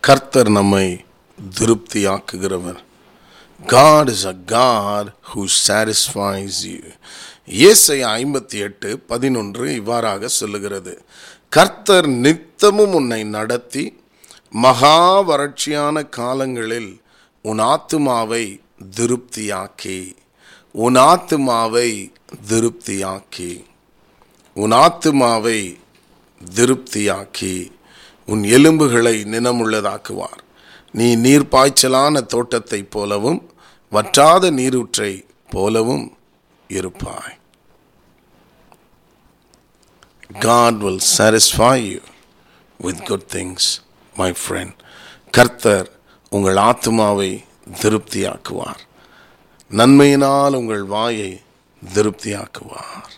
கர்த்தர் நம்மை திருப்தியாக்குகிறவர் God is a God who satisfies you. இயேசை ஐம்பத்தி எட்டு பதினொன்று இவ்வாறாக சொல்லுகிறது கர்த்தர் நித்தமும் உன்னை நடத்தி மகா வறட்சியான காலங்களில் உன் ஆத்துமாவை திருப்தியாக்கி உன் ஆத்துமாவை திருப்தியாக்கி உன் ஆத்துமாவை திருப்தியாக்கி உன் எலும்புகளை நினமுள்ளதாக்குவார் நீ நீர்ப்பாய்ச்சலான தோட்டத்தைப் போலவும் வற்றாத நீரூற்றை போலவும் இருப்பாய் God will satisfy you with good things, my friend. கர்த்தர் உங்கள் ஆத்துமாவை திருப்தியாக்குவார் நன்மையினால் உங்கள் வாயை திருப்தியாக்குவார்